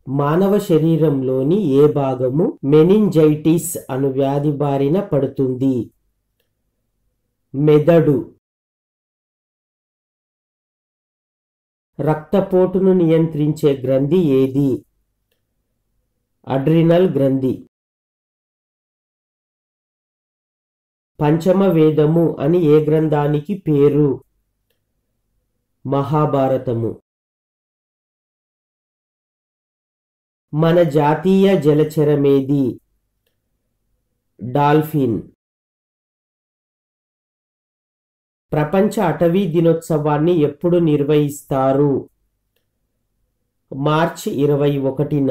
మానవ శరీరంలోని ఏ భాగము మెనింజైటిస్ అను వ్యాధి బారిన పడుతుంది మెదడు రక్తపోటును నియంత్రించే గ్రంథి ఏది అడ్రినల్ గ్రంథి పంచమ వేదము అని ఏ గ్రంథానికి పేరు మహాభారతము మన జాతీయ జలచరమేది డాల్ఫిన్ ప్రపంచ అటవీ దినోత్సవాన్ని ఎప్పుడు నిర్వహిస్తారు మార్చి ఇరవై ఒకటిన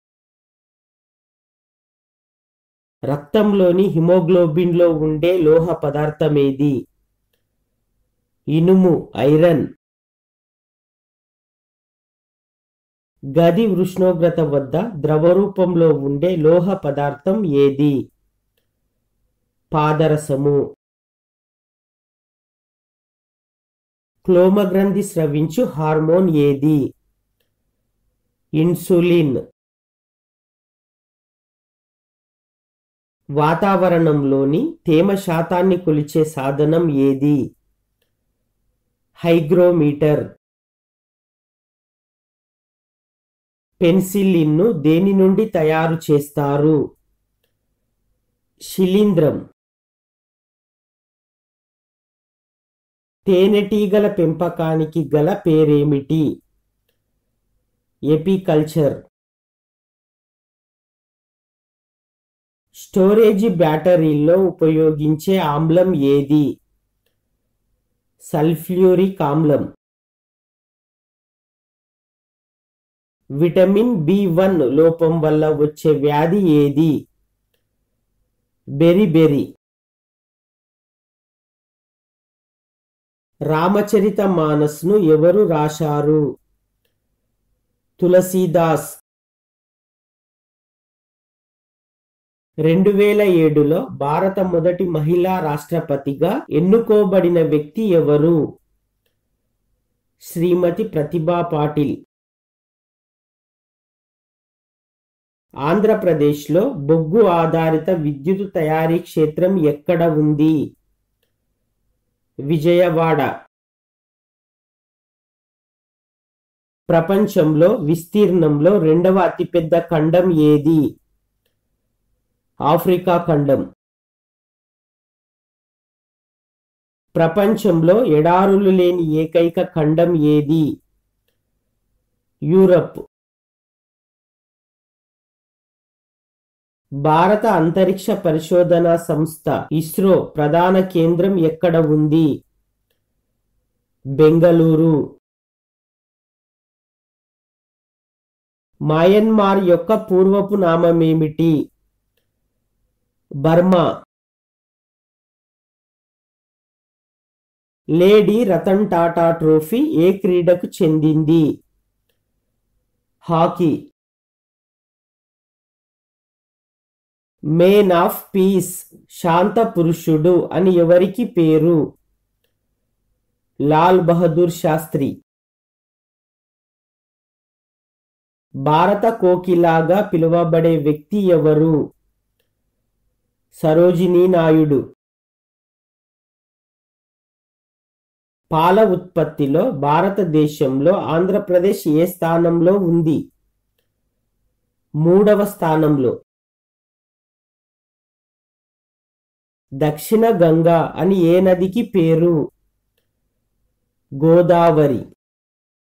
రక్తంలోని హిమోగ్లోబిన్లో ఉండే లోహ పదార్థమేది ఇనుము ఐరన్ గది ఉష్ణోగ్రత వద్ద ద్రవరూపంలో ఉండే లోహ పదార్థం ఏది పాదరసము క్లోమగ్రంథి స్రవించు హార్మోన్ ఏది ఇన్సులిన్ వాతావరణంలోని తేమ శాతాన్ని కొలిచే సాధనం ఏది హైగ్రోమీటర్ పెన్సిలిన్ను దేని నుండి తయారు చేస్తారు శిలీంద్రం తేనెటీగల పెంపకానికి గల పేరేమిటి ఎపికల్చర్ స్టోరేజీ బ్యాటరీల్లో ఉపయోగించే ఆమ్లం ఏది సల్ఫ్యూరిక్ ఆమ్లం విటమిన్ బి వన్ లోపం వల్ల వచ్చే వ్యాధి ఏది బెరిబెరి రామచరిత మానస్ను ఎవరు రాశారు తులసీదాస్ రెండు వేల ఏడులో భారత మొదటి మహిళా రాష్ట్రపతిగా ఎన్నుకోబడిన వ్యక్తి ఎవరు శ్రీమతి ప్రతిభా పాటిల్ ఆంధ్రప్రదేశ్లో బొగ్గు ఆధారిత విద్యుత్ తయారీ క్షేత్రం ఎక్కడ ఉంది విజయవాడ ప్రపంచంలో విస్తీర్ణంలో రెండవ అతిపెద్ద ఖండం ఏది ఆఫ్రికా ఖండం ప్రపంచంలో ఎడారులు లేని ఏకైక ఖండం ఏది యూరప్ భారత అంతరిక్ష పరిశోధన సంస్థ ఇస్రో ప్రధాన కేంద్రం ఎక్కడ ఉంది బెంగళూరు మయన్మార్ యొక్క పూర్వపు నామమేమిటి Burma lady Ratan Tata trophy ఏ క్రీడకు చెందింది హాకీ మేన్ ఆఫ్ పీస్ శాంత పురుషుడు అని ఎవరికి పేరు లాల్ బహదూర్ శాస్త్రి భారత కోకిలాగా పిలువబడే వ్యక్తి ఎవరు సరోజినీ నాయుడు పాల ఉత్పత్తిలో భారతదేశంలో ఆంధ్రప్రదేశ్ ఏ స్థానంలో ఉంది మూడవ స్థానంలో దక్షిణ గంగా అని ఏ నదికి పేరు గోదావరి